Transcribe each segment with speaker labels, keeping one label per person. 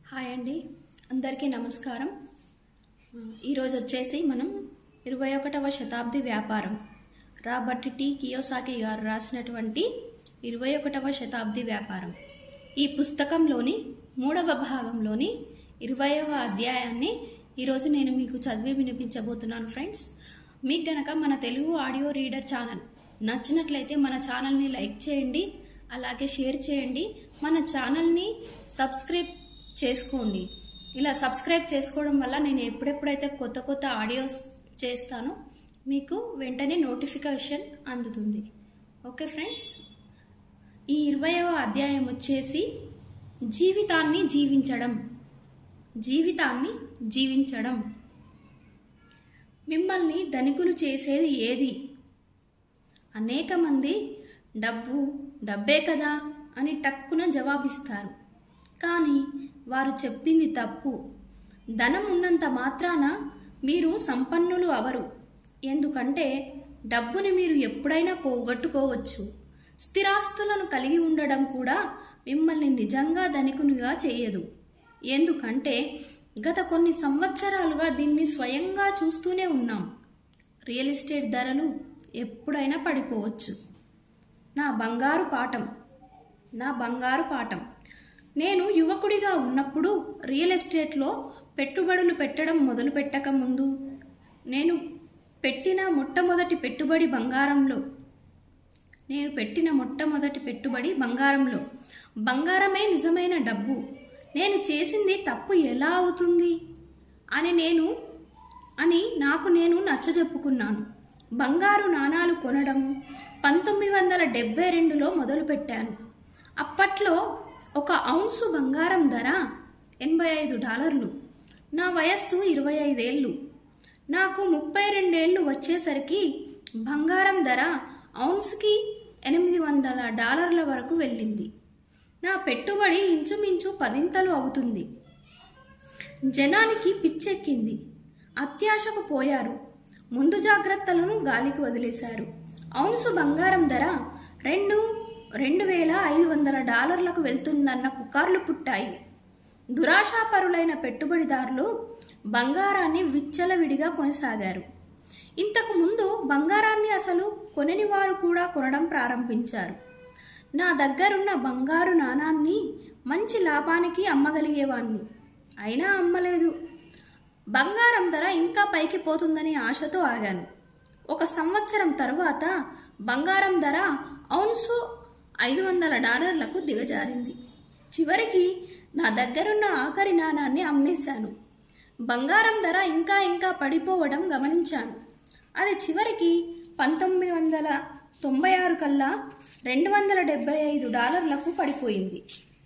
Speaker 1: hi అండి అందరికీ నమస్కారం ఈరోజు వచ్చేసి మనం ఇరవై ఒకటవ శతాబ్ది వ్యాపారం రాబర్ట్ టి కియోసాకి గారు రాసినటువంటి ఇరవై ఒకటవ శతాబ్ది వ్యాపారం ఈ పుస్తకంలోని మూడవ భాగంలోని ఇరవయవ అధ్యాయాన్ని ఈరోజు నేను మీకు చదివి వినిపించబోతున్నాను ఫ్రెండ్స్ మీకు గనక మన తెలుగు ఆడియో రీడర్ ఛానల్ నచ్చినట్లయితే మన ఛానల్ని లైక్ చేయండి అలాగే షేర్ చేయండి మన ఛానల్ని సబ్స్క్రైబ్ చేసుకోండి ఇలా సబ్స్క్రైబ్ చేసుకోవడం వల్ల నేను ఎప్పుడెప్పుడైతే కొత్త కొత్త ఆడియోస్ చేస్తానో మీకు వెంటనే నోటిఫికేషన్ అందుతుంది ఓకే ఫ్రెండ్స్ ఈ ఇరవయవ అధ్యాయం వచ్చేసి జీవితాన్ని జీవించడం జీవితాన్ని జీవించడం మిమ్మల్ని ధనికులు చేసేది ఏది అనేక మంది డబ్బు డబ్బే కదా అని టక్కున జవాబిస్తారు కానీ వారు చెప్పింది తప్పు ధనం ఉన్నంత మాత్రాన మీరు సంపన్నులు అవరు ఎందుకంటే డబ్బుని మీరు ఎప్పుడైనా పోగొట్టుకోవచ్చు స్థిరాస్తులను కలిగి ఉండడం కూడా మిమ్మల్ని నిజంగా ధనికునిగా చేయదు ఎందుకంటే గత కొన్ని సంవత్సరాలుగా దీన్ని స్వయంగా చూస్తూనే ఉన్నాం రియల్ ఎస్టేట్ ధరలు ఎప్పుడైనా పడిపోవచ్చు నా బంగారు పాఠం నా బంగారు పాఠం నేను యువకుడిగా ఉన్నప్పుడు రియల్ ఎస్టేట్లో పెట్టుబడులు పెట్టడం మొదలు పెట్టక ముందు నేను పెట్టిన మొట్టమొదటి పెట్టుబడి బంగారంలో నేను పెట్టిన మొట్టమొదటి పెట్టుబడి బంగారంలో బంగారమే నిజమైన డబ్బు నేను చేసింది తప్పు ఎలా అవుతుంది అని నేను అని నాకు నేను నచ్చజెప్పుకున్నాను బంగారు నాణాలు కొనడం పంతొమ్మిది వందల డెబ్బై రెండులో మొదలుపెట్టాను అప్పట్లో ఒక ఔన్సు బంగారం ధర ఎనభై ఐదు డాలర్లు నా వయస్సు ఇరవై ఐదేళ్ళు నాకు ముప్పై రెండేళ్ళు వచ్చేసరికి బంగారం ధర ఔన్స్కి ఎనిమిది వందల డాలర్ల వరకు వెళ్ళింది నా పెట్టుబడి ఇంచుమించు పదింతలు అవుతుంది జనానికి పిచ్చెక్కింది అత్యాశకు పోయారు ముందు జాగ్రత్తలను గాలికి వదిలేశారు ఔన్సు బంగారం ధర రెండు రెండు వేల ఐదు వందల డాలర్లకు వెళ్తుందన్న పుకార్లు పుట్టాయి దురాశాపరులైన పెట్టుబడిదారులు బంగారాన్ని విచ్చలవిడిగా కొనసాగారు ఇంతకు ముందు బంగారాన్ని అసలు కొనని వారు కూడా కొనడం ప్రారంభించారు నా దగ్గరున్న బంగారు నాణాన్ని మంచి లాభానికి అమ్మగలిగేవాణ్ణి అయినా అమ్మలేదు బంగారం ధర ఇంకా పైకి పోతుందని ఆశతో ఆగాను ఒక సంవత్సరం తర్వాత బంగారం ధర ఔన్సు ఐదు వందల డాలర్లకు దిగజారింది చివరికి నా దగ్గరున్న ఆఖరి నాణాన్ని అమ్మేశాను బంగారం ధర ఇంకా ఇంకా పడిపోవడం గమనించాను అది చివరికి పంతొమ్మిది వందల తొంభై ఆరు కల్లా రెండు వందల డెబ్బై ఐదు డాలర్లకు పడిపోయింది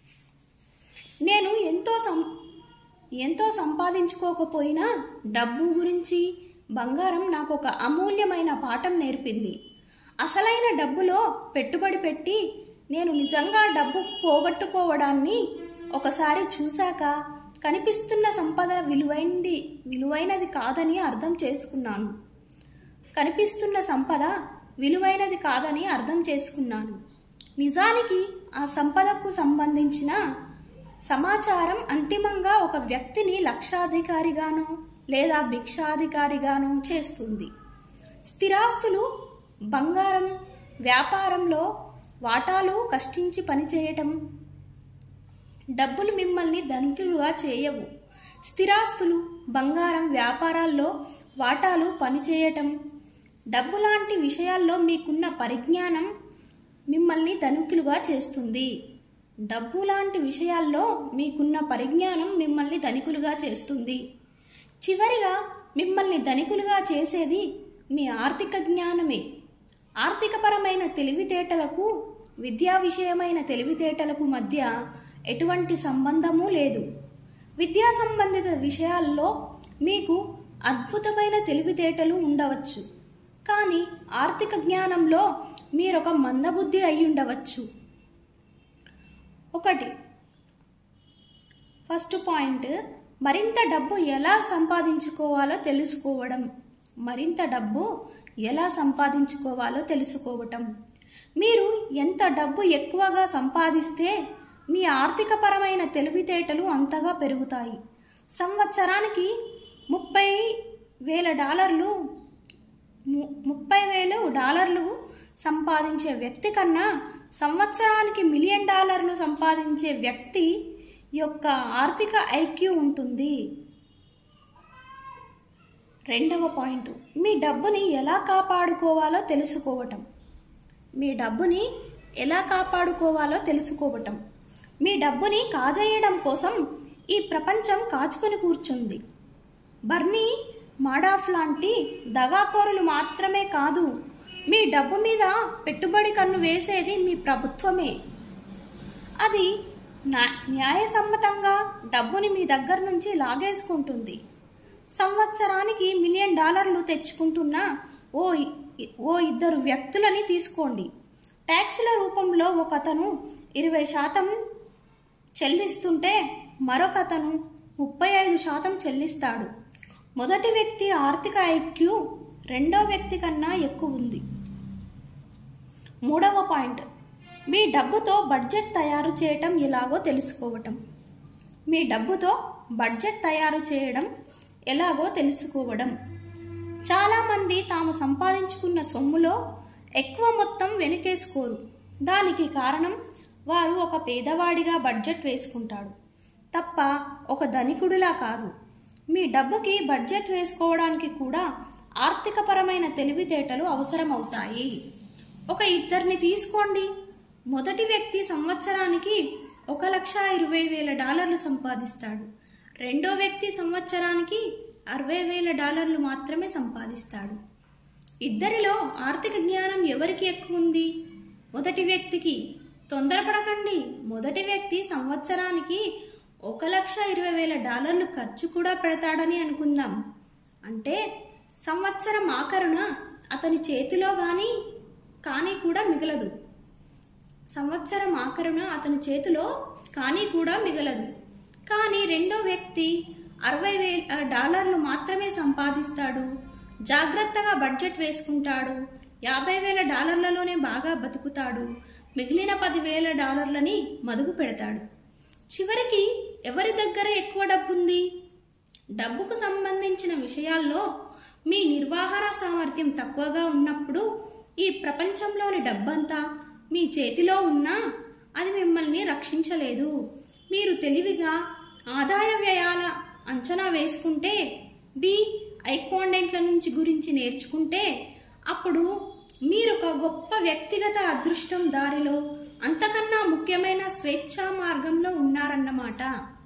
Speaker 1: నేను ఎంతో సం ఎంతో సంపాదించుకోకపోయినా డబ్బు గురించి బంగారం నాకు ఒక అమూల్యమైన పాఠం నేర్పింది అసలైన డబ్బులో పెట్టుబడి పెట్టి నేను నిజంగా డబ్బు పోగొట్టుకోవడాన్ని ఒకసారి చూశాక కనిపిస్తున్న సంపద విలువైంది విలువైనది కాదని అర్థం చేసుకున్నాను కనిపిస్తున్న సంపద విలువైనది కాదని అర్థం చేసుకున్నాను నిజానికి ఆ సంపదకు సంబంధించిన సమాచారం అంతిమంగా ఒక వ్యక్తిని లక్షాధికారిగానో లేదా భిక్షాధికారిగానో చేస్తుంది స్థిరాస్తులు బంగారం వ్యాపారంలో వాటాలు కష్టించి పనిచేయటం డబ్బులు మిమ్మల్ని ధనికులుగా చేయవు స్థిరాస్తులు బంగారం వ్యాపారాల్లో వాటాలు పనిచేయటం డబ్బు లాంటి విషయాల్లో మీకున్న పరిజ్ఞానం మిమ్మల్ని ధనికులుగా చేస్తుంది డబ్బు లాంటి విషయాల్లో మీకున్న పరిజ్ఞానం మిమ్మల్ని ధనికులుగా చేస్తుంది చివరిగా మిమ్మల్ని ధనికులుగా చేసేది మీ ఆర్థిక జ్ఞానమే ఆర్థికపరమైన తెలివితేటలకు విద్యా విషయమైన తెలివితేటలకు మధ్య ఎటువంటి సంబంధము లేదు విద్యా సంబంధిత విషయాల్లో మీకు అద్భుతమైన తెలివితేటలు ఉండవచ్చు కానీ ఆర్థిక జ్ఞానంలో మీరొక మందబుద్ధి అయి ఉండవచ్చు ఒకటి ఫస్ట్ పాయింట్ మరింత డబ్బు ఎలా సంపాదించుకోవాలో తెలుసుకోవడం మరింత డబ్బు ఎలా సంపాదించుకోవాలో తెలుసుకోవటం మీరు ఎంత డబ్బు ఎక్కువగా సంపాదిస్తే మీ ఆర్థికపరమైన తెలివితేటలు అంతగా పెరుగుతాయి సంవత్సరానికి ముప్పై వేల డాలర్లు ము- ముప్పై వేలు డాలర్లు సంపాదించే వ్యక్తి కన్నా సంవత్సరానికి మిలియన్ డాలర్లు సంపాదించే వ్యక్తి యొక్క ఆర్థిక ఐక్యూ ఉంటుంది రెండవ పాయింట్ మీ డబ్బుని ఎలా కాపాడుకోవాలో తెలుసుకోవటం మీ డబ్బుని ఎలా కాపాడుకోవాలో తెలుసుకోవటం మీ డబ్బుని కాజేయడం కోసం ఈ ప్రపంచం కాచుకొని కూర్చుంది బర్నీ మాడాఫ్ లాంటి దగాకోరులు మాత్రమే కాదు మీ డబ్బు మీద పెట్టుబడి కన్ను వేసేది మీ ప్రభుత్వమే అది న్యా- న్యాయసమ్మతంగా డబ్బుని మీ దగ్గర నుంచి లాగేసుకుంటుంది సంవత్సరానికి మిలియన్ డాలర్లు తెచ్చుకుంటున్న ఓ ఇ- ఓ ఇద్దరు వ్యక్తులని తీసుకోండి ట్యాక్సుల రూపంలో ఒక అతను ఇరవై శాతం చెల్లిస్తుంటే మరొక అతను ముప్పై ఐదు శాతం చెల్లిస్తాడు మొదటి వ్యక్తి ఆర్థిక ఐక్యూ రెండో వ్యక్తి కన్నా ఎక్కువ ఉంది మూడవ పాయింట్ మీ డబ్బుతో బడ్జెట్ తయారు చేయటం ఎలాగో తెలుసుకోవటం మీ డబ్బుతో బడ్జెట్ తయారు చేయడం ఎలాగో తెలుసుకోవడం చాలామంది తాము సంపాదించుకున్న సొమ్ములో ఎక్కువ మొత్తం వెనుకేసుకోరు దానికి కారణం వారు ఒక పేదవాడిగా బడ్జెట్ వేసుకుంటాడు తప్ప ఒక ధనికుడిలా కాదు మీ డబ్బుకి బడ్జెట్ వేసుకోవడానికి కూడా ఆర్థికపరమైన తెలివితేటలు అవసరమవుతాయి ఒక ఇద్దరిని తీసుకోండి మొదటి వ్యక్తి సంవత్సరానికి ఒక లక్ష ఇరవై వేల డాలర్లు సంపాదిస్తాడు రెండో వ్యక్తి సంవత్సరానికి అరవై వేల డాలర్లు మాత్రమే సంపాదిస్తాడు ఇద్దరిలో ఆర్థిక జ్ఞానం ఎవరికి ఎక్కువ ఉంది మొదటి వ్యక్తికి తొందరపడకండి మొదటి వ్యక్తి సంవత్సరానికి ఒక లక్ష ఇరవై వేల డాలర్లు ఖర్చు కూడా పెడతాడని అనుకుందాం అంటే సంవత్సరం ఆఖరున అతని చేతిలో కానీ కానీ కూడా మిగలదు సంవత్సరం ఆఖరున అతని చేతిలో కానీ కూడా మిగలదు కానీ రెండో వ్యక్తి అరవై వేల డాలర్లు మాత్రమే సంపాదిస్తాడు జాగ్రత్తగా బడ్జెట్ వేసుకుంటాడు యాభై వేల డాలర్లలోనే బాగా బతుకుతాడు మిగిలిన పదివేల డాలర్లని మదుపు పెడతాడు చివరికి ఎవరి దగ్గర ఎక్కువ డబ్బుంది డబ్బుకు సంబంధించిన విషయాల్లో మీ నిర్వహణ సామర్థ్యం తక్కువగా ఉన్నప్పుడు ఈ ప్రపంచంలోని డబ్బంతా మీ చేతిలో ఉన్నా అది మిమ్మల్ని రక్షించలేదు మీరు తెలివిగా ఆదాయ వ్యయాల అంచనా వేసుకుంటే బి ఐకాండెంట్ల నుంచి గురించి నేర్చుకుంటే అప్పుడు మీరు ఒక గొప్ప వ్యక్తిగత అదృష్టం దారిలో అంతకన్నా ముఖ్యమైన స్వేచ్ఛా మార్గంలో ఉన్నారన్నమాట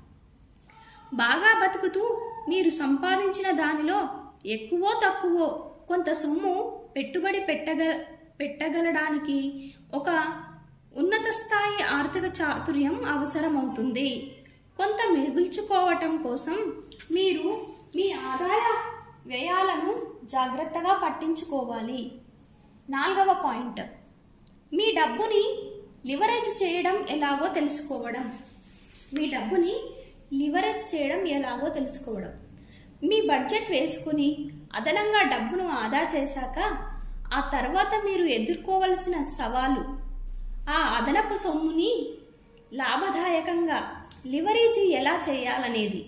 Speaker 1: బాగా బతుకుతూ మీరు సంపాదించిన దానిలో ఎక్కువో తక్కువో కొంత సొమ్ము పెట్టుబడి పెట్టగ పెట్టగలడానికి ఒక ఉన్నత స్థాయి ఆర్థిక చాతుర్యం అవసరమవుతుంది కొంత మిగుల్చుకోవటం కోసం మీరు మీ ఆదాయ వ్యయాలను జాగ్రత్తగా పట్టించుకోవాలి నాలుగవ పాయింట్ మీ డబ్బుని లివరేజ్ చేయడం ఎలాగో తెలుసుకోవడం మీ డబ్బుని లివరేజ్ చేయడం ఎలాగో తెలుసుకోవడం మీ బడ్జెట్ వేసుకుని అదనంగా డబ్బును ఆదా చేశాక ఆ తర్వాత మీరు ఎదుర్కోవలసిన సవాలు ఆ అదనపు సొమ్ముని లాభదాయకంగా లివరేజీ ఎలా చేయాలనేది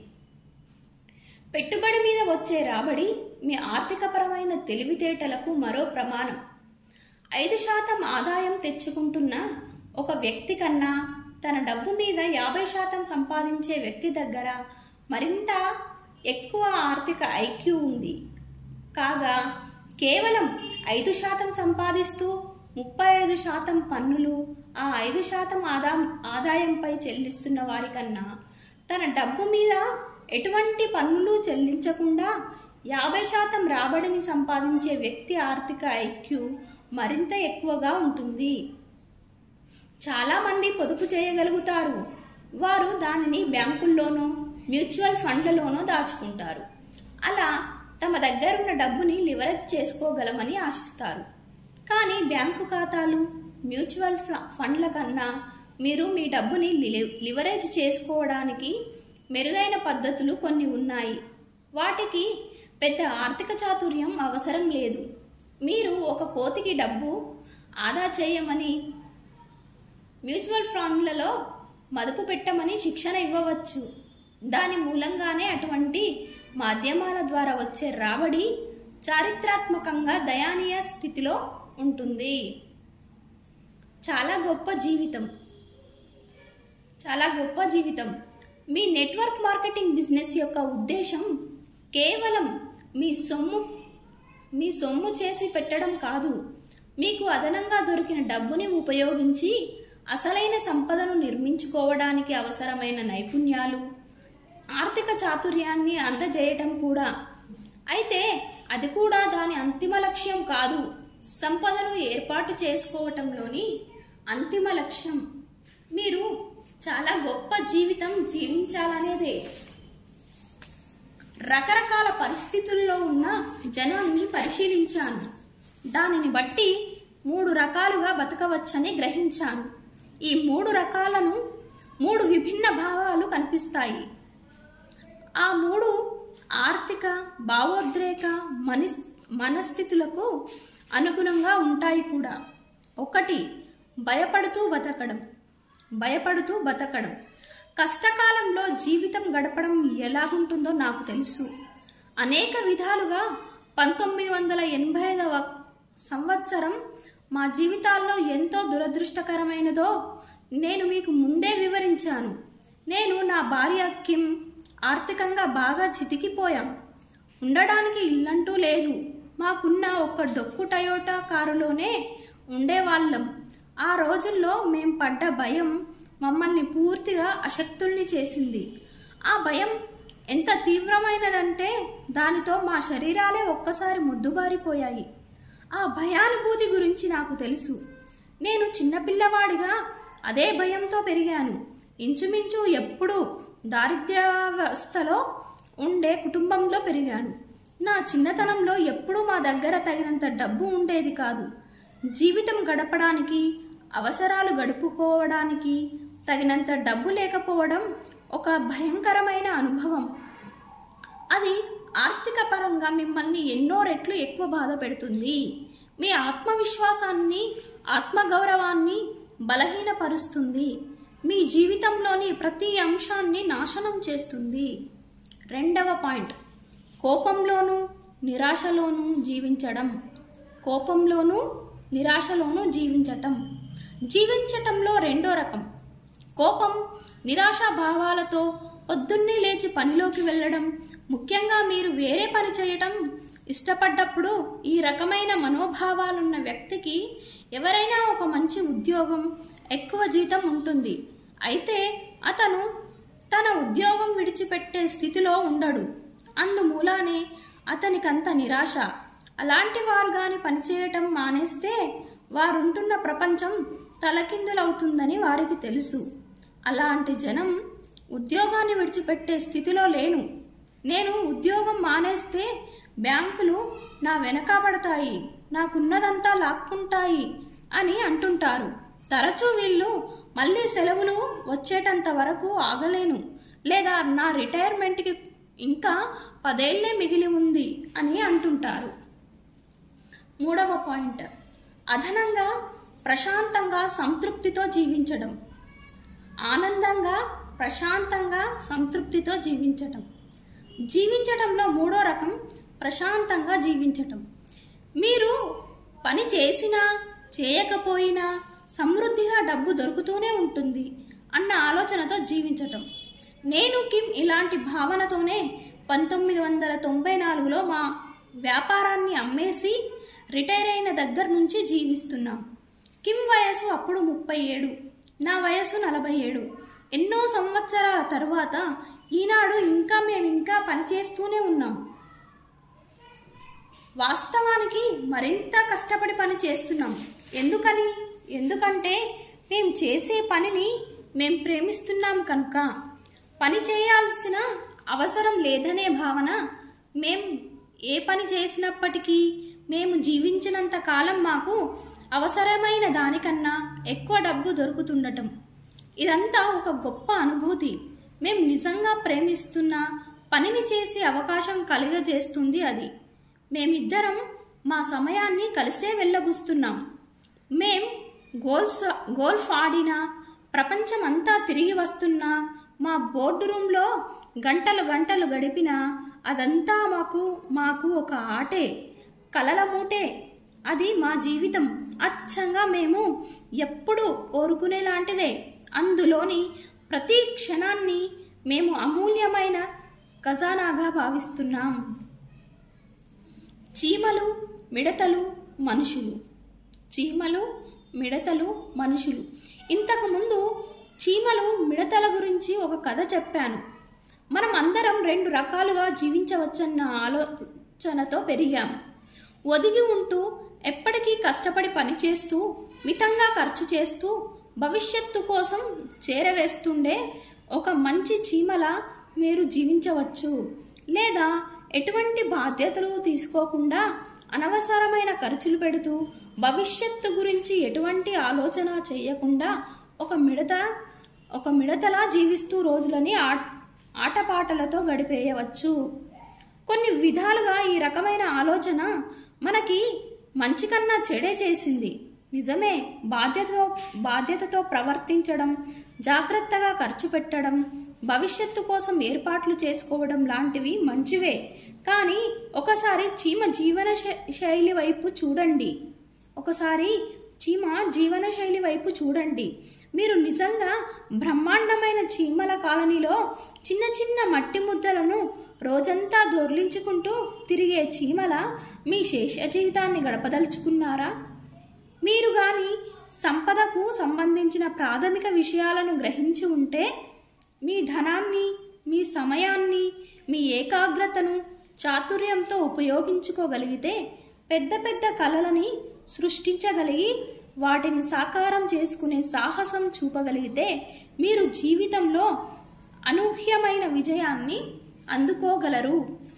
Speaker 1: పెట్టుబడి మీద వచ్చే రాబడి మీ ఆర్థికపరమైన తెలివితేటలకు మరో ప్రమాణం ఐదు శాతం ఆదాయం తెచ్చుకుంటున్న ఒక వ్యక్తి కన్నా తన డబ్బు మీద యాభై శాతం సంపాదించే వ్యక్తి దగ్గర మరింత ఎక్కువ ఆర్థిక ఐక్యూ ఉంది కాగా కేవలం ఐదు శాతం సంపాదిస్తూ ముప్పై ఐదు శాతం పన్నులు ఆ ఐదు శాతం ఆదా ఆదాయంపై చెల్లిస్తున్న వారికన్నా తన డబ్బు మీద ఎటువంటి పన్నులు చెల్లించకుండా యాభై శాతం రాబడిని సంపాదించే వ్యక్తి ఆర్థిక ఐక్యూ మరింత ఎక్కువగా ఉంటుంది చాలామంది పొదుపు చేయగలుగుతారు వారు దానిని బ్యాంకుల్లోనో మ్యూచువల్ ఫండ్లలోనో దాచుకుంటారు అలా తమ దగ్గరున్న డబ్బుని లివరేజ్ చేసుకోగలమని ఆశిస్తారు కానీ బ్యాంకు ఖాతాలు మ్యూచువల్ ఫ- ఫండ్ల కన్నా మీరు మీ డబ్బుని లి- లివరేజ్ చేసుకోవడానికి మెరుగైన పద్ధతులు కొన్ని ఉన్నాయి వాటికి పెద్ద ఆర్థిక చాతుర్యం అవసరం లేదు మీరు ఒక కోతికి డబ్బు ఆదా చేయమని మ్యూచువల్ ఫండ్లలో మదుపు పెట్టమని శిక్షణ ఇవ్వవచ్చు దాని మూలంగానే అటువంటి మాధ్యమాల ద్వారా వచ్చే రాబడి చారిత్రాత్మకంగా దయానీయ స్థితిలో ఉంటుంది చాలా గొప్ప జీవితం చాలా గొప్ప జీవితం మీ నెట్వర్క్ మార్కెటింగ్ బిజినెస్ యొక్క ఉద్దేశం కేవలం మీ సొమ్ము మీ సొమ్ము చేసి పెట్టడం కాదు మీకు అదనంగా దొరికిన డబ్బుని ఉపయోగించి అసలైన సంపదను నిర్మించుకోవడానికి అవసరమైన నైపుణ్యాలు ఆర్థిక చాతుర్యాన్ని అందజేయటం కూడా అయితే అది కూడా దాని అంతిమ లక్ష్యం కాదు సంపదను ఏర్పాటు చేసుకోవటంలోని అంతిమ లక్ష్యం మీరు చాలా గొప్ప జీవితం జీవించాలనేదే రకరకాల పరిస్థితుల్లో ఉన్న జనాన్ని పరిశీలించాను దానిని బట్టి మూడు రకాలుగా బతకవచ్చని గ్రహించాను ఈ మూడు రకాలను మూడు విభిన్న భావాలు కనిపిస్తాయి ఆ మూడు ఆర్థిక భావోద్రేక మని మనస్థితులకు అనుగుణంగా ఉంటాయి కూడా ఒకటి భయపడుతూ బతకడం భయపడుతూ బతకడం కష్టకాలంలో జీవితం గడపడం ఎలాగుంటుందో నాకు తెలుసు అనేక విధాలుగా పంతొమ్మిది వందల ఎనభై ఐదవ సంవత్సరం మా జీవితాల్లో ఎంతో దురదృష్టకరమైనదో నేను మీకు ముందే వివరించాను నేను నా భార్య కిమ్ ఆర్థికంగా బాగా చితికిపోయాం ఉండడానికి ఇల్లంటూ లేదు మాకున్న ఒక డొక్కు టయోటా కారులోనే ఉండేవాళ్ళం ఆ రోజుల్లో మేం పడ్డ భయం మమ్మల్ని పూర్తిగా అశక్తుల్ని చేసింది ఆ భయం ఎంత తీవ్రమైనదంటే దానితో మా శరీరాలే ఒక్కసారి ముద్దుబారిపోయాయి ఆ భయానుభూతి గురించి నాకు తెలుసు నేను చిన్నపిల్లవాడిగా అదే భయంతో పెరిగాను ఇంచుమించు ఎప్పుడూ దారిద్ర్యావస్థలో ఉండే కుటుంబంలో పెరిగాను నా చిన్నతనంలో ఎప్పుడూ మా దగ్గర తగినంత డబ్బు ఉండేది కాదు జీవితం గడపడానికి అవసరాలు గడుపుకోవడానికి తగినంత డబ్బు లేకపోవడం ఒక భయంకరమైన అనుభవం అది ఆర్థిక పరంగా మిమ్మల్ని ఎన్నో రెట్లు ఎక్కువ బాధ పెడుతుంది మీ ఆత్మవిశ్వాసాన్ని ఆత్మగౌరవాన్ని బలహీనపరుస్తుంది మీ జీవితంలోని ప్రతి అంశాన్ని నాశనం చేస్తుంది రెండవ పాయింట్ కోపంలోనూ నిరాశలోనూ జీవించడం కోపంలోనూ నిరాశలోనూ జీవించటం జీవించటంలో రెండో రకం కోపం నిరాశా భావాలతో పొద్దున్నే లేచి పనిలోకి వెళ్ళడం ముఖ్యంగా మీరు వేరే పని చేయటం ఇష్టపడ్డప్పుడు ఈ రకమైన మనోభావాలున్న వ్యక్తికి ఎవరైనా ఒక మంచి ఉద్యోగం ఎక్కువ జీతం ఉంటుంది అయితే అతను తన ఉద్యోగం విడిచిపెట్టే స్థితిలో ఉండడు అందుమూలానే అతనికంత నిరాశ అలాంటి వారు గాని పనిచేయటం మానేస్తే వారుంటున్న ప్రపంచం తలకిందులవుతుందని వారికి తెలుసు అలాంటి జనం ఉద్యోగాన్ని విడిచిపెట్టే స్థితిలో లేను నేను ఉద్యోగం మానేస్తే బ్యాంకులు నా వెనకాపడతాయి నాకున్నదంతా లాక్కుంటాయి అని అంటుంటారు తరచూ వీళ్ళు మళ్ళీ సెలవులు వచ్చేటంత వరకు ఆగలేను లేదా నా రిటైర్మెంట్కి ఇంకా పదేళ్లే మిగిలి ఉంది అని అంటుంటారు మూడవ పాయింట్ అదనంగా ప్రశాంతంగా సంతృప్తితో జీవించడం ఆనందంగా ప్రశాంతంగా సంతృప్తితో జీవించటం జీవించటంలో మూడో రకం ప్రశాంతంగా జీవించటం మీరు పని చేసినా చేయకపోయినా సమృద్ధిగా డబ్బు దొరుకుతూనే ఉంటుంది అన్న ఆలోచనతో జీవించటం నేను కిమ్ ఇలాంటి భావనతోనే పంతొమ్మిది వందల తొంభై నాలుగులో మా వ్యాపారాన్ని అమ్మేసి రిటైర్ అయిన దగ్గర నుంచి జీవిస్తున్నాం కిమ్ వయసు అప్పుడు ముప్పై ఏడు నా వయసు నలభై ఏడు ఎన్నో సంవత్సరాల తరువాత ఈనాడు ఇంకా మేము ఇంకా పనిచేస్తూనే ఉన్నాం వాస్తవానికి మరింత కష్టపడి పని చేస్తున్నాం ఎందుకని ఎందుకంటే మేము చేసే పనిని మేము ప్రేమిస్తున్నాం కనుక పని చేయాల్సిన అవసరం లేదనే భావన మేం ఏ పని చేసినప్పటికీ మేము జీవించినంత కాలం మాకు అవసరమైన దానికన్నా ఎక్కువ డబ్బు దొరుకుతుండటం ఇదంతా ఒక గొప్ప అనుభూతి మేం నిజంగా ప్రేమిస్తున్న పనిని చేసే అవకాశం కలిగజేస్తుంది అది మేమిద్దరం మా సమయాన్ని కలిసే వెళ్ళబుస్తున్నాం మేం గోల్స్ గోల్ఫ్ ఆడినా ప్రపంచం అంతా తిరిగి వస్తున్నా మా బోర్డు రూమ్లో గంటలు గంటలు గడిపినా అదంతా మాకు మాకు ఒక ఆటే కలల మూటే అది మా జీవితం అచ్చంగా మేము ఎప్పుడు కోరుకునేలాంటిదే అందులోని ప్రతి క్షణాన్ని మేము అమూల్యమైన ఖజానాగా భావిస్తున్నాం చీమలు మిడతలు మనుషులు చీమలు మిడతలు మనుషులు ఇంతకుముందు చీమలు మిడతల గురించి ఒక కథ చెప్పాను మనం అందరం రెండు రకాలుగా జీవించవచ్చన్న ఆలోచనతో పెరిగాం ఒదిగి ఉంటూ ఎప్పటికీ కష్టపడి పనిచేస్తూ మితంగా ఖర్చు చేస్తూ భవిష్యత్తు కోసం చేరవేస్తుండే ఒక మంచి చీమల మీరు జీవించవచ్చు లేదా ఎటువంటి బాధ్యతలు తీసుకోకుండా అనవసరమైన ఖర్చులు పెడుతూ భవిష్యత్తు గురించి ఎటువంటి ఆలోచన చేయకుండా ఒక మిడత ఒక మిడతలా జీవిస్తూ రోజులని ఆ ఆటపాటలతో గడిపేయవచ్చు కొన్ని విధాలుగా ఈ రకమైన ఆలోచన మనకి మంచి కన్నా చెడే చేసింది నిజమే బాధ్యతతో బాధ్యతతో ప్రవర్తించడం జాగ్రత్తగా ఖర్చు పెట్టడం భవిష్యత్తు కోసం ఏర్పాట్లు చేసుకోవడం లాంటివి మంచివే కానీ ఒకసారి చీమ జీవన శై- శైలి వైపు చూడండి ఒకసారి చీమ జీవన శైలి వైపు చూడండి మీరు నిజంగా బ్రహ్మాండమైన చీమల కాలనీలో చిన్న చిన్న మట్టి ముద్దలను రోజంతా దొర్లించుకుంటూ తిరిగే చీమల మీ శేష జీవితాన్ని గడపదలుచుకున్నారా మీరు కానీ సంపదకు సంబంధించిన ప్రాథమిక విషయాలను గ్రహించి ఉంటే మీ ధనాన్ని మీ సమయాన్ని మీ ఏకాగ్రతను చాతుర్యంతో ఉపయోగించుకోగలిగితే పెద్ద పెద్ద కళలని సృష్టించగలిగి వాటిని సాకారం చేసుకునే సాహసం చూపగలిగితే మీరు జీవితంలో అనూహ్యమైన విజయాన్ని అందుకోగలరు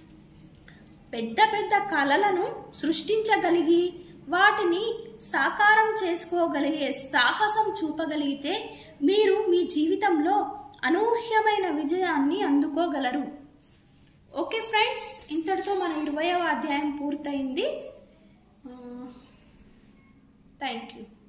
Speaker 1: పెద్ద పెద్ద కళలను సృష్టించగలిగి వాటిని సాకారం చేసుకోగలిగే సాహసం చూపగలిగితే మీరు మీ జీవితంలో అనూహ్యమైన విజయాన్ని అందుకోగలరు ఓకే ఫ్రెండ్స్ ఇంతటితో మన ఇరవయవ అధ్యాయం పూర్తయింది థ్యాంక్ యూ